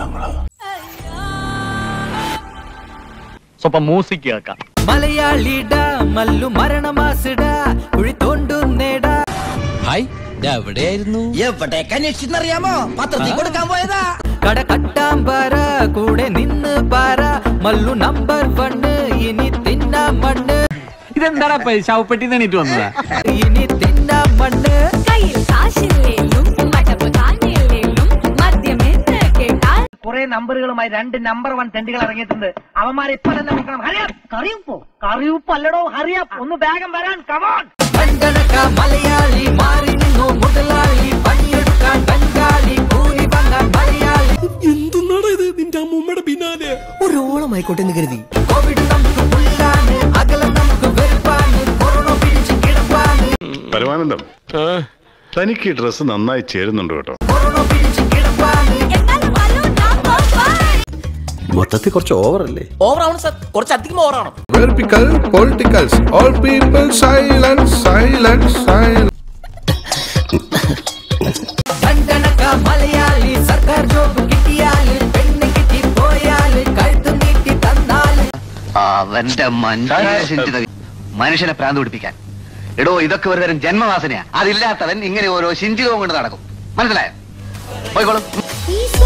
നമ്മള് സ്വപ്പം മ്യൂസിക് കേൾക്കാം മലയാളിട മല്ലു മരണമാസിട കുഴി തോണ്ടുന്നേടാ ഹായ് എവിടെയായിരുന്നു എവിടേക്ക് അന്വേഷിച്ചെന്നറിയാമോ പത്രത്തിൽ കൊടുക്കാൻ പോയതാ കട കട്ടാമ്പാറ കൂടെ നിന്ന് പാറ മല്ലു നമ്പർ വണ്ണ് ഇനി തിന്നാ മണ്ണ് ഇതെന്താടാ ശവപ്പെട്ടി എണീറ്റ് വന്നതാ ഇനി തിന്നാ മണ്ണ് കയ്യിൽ കാശില്ലേലും മടപ്പ് കാണില്ലേലും മദ്യമെന്ന് കേട്ടാൽ കുറെ നമ്പറുകളുമായി രണ്ട് നമ്പർ വൺ തെണ്ടികൾ ഇറങ്ങിയിട്ടുണ്ട് അവന്മാരെ ഇപ്പൊ തന്നെ നോക്കണം ഹരിയാ കറിയുപ്പോ കറിയുപ്പ് അല്ലടോ ഹരിയാ ഒന്ന് വേഗം വരാൻ കമാൺ കണ്ടനക്ക മലയാളി മാറി നിന്നു മുതലാളി പണിയെടുക്കാൻ ബംഗാളി കൂലി വാങ്ങാൻ മലയാളി ഒരോളമായിക്കോട്ടെ എന്ന് കരുതി കോവിഡ് നമുക്ക് പുല്ലാണ് അകലം നമുക്ക് വെറുപ്പാണ് കൊറോണ പിടിച്ച് കിടപ്പാണ് പരമാനന്ദം തനിക്ക് ഈ ഡ്രസ്സ് നന്നായി ചേരുന്നുണ്ട് കേട്ടോ കൊറോണ പിടിച്ച് കിടപ്പാണ് എന്നാലും മല്ലു നമ്പർ വൺ മൊത്തത്തിൽ കുറച്ച് ഓവറല്ലേ ഓവറാണ് സർ കുറച്ചധികം ഓവറാണ് Vertical politicals. All people silence, silence, silence. കണ്ടനക്ക Malayali സർക്കാർ ജോബ് കിട്ടിയാല് പെണ്ണ് കിട്ടി പോയാല് കഴുത്ത് നീട്ടി തന്നാല് അവന്റെ മനുഷ്യ മനുഷ്യനെ പ്രാന്ത് പിടിപ്പിക്കാൻ എടോ ഇതൊക്കെ ഒരു തരം ജന്മവാസനയാ അതില്ലാത്തവൻ ഇങ്ങനെ ഓരോ ശിഞ്ചിതവും കൊണ്ട് നടക്കും മനസ്സിലായോ പോയിക്കോളും ഈ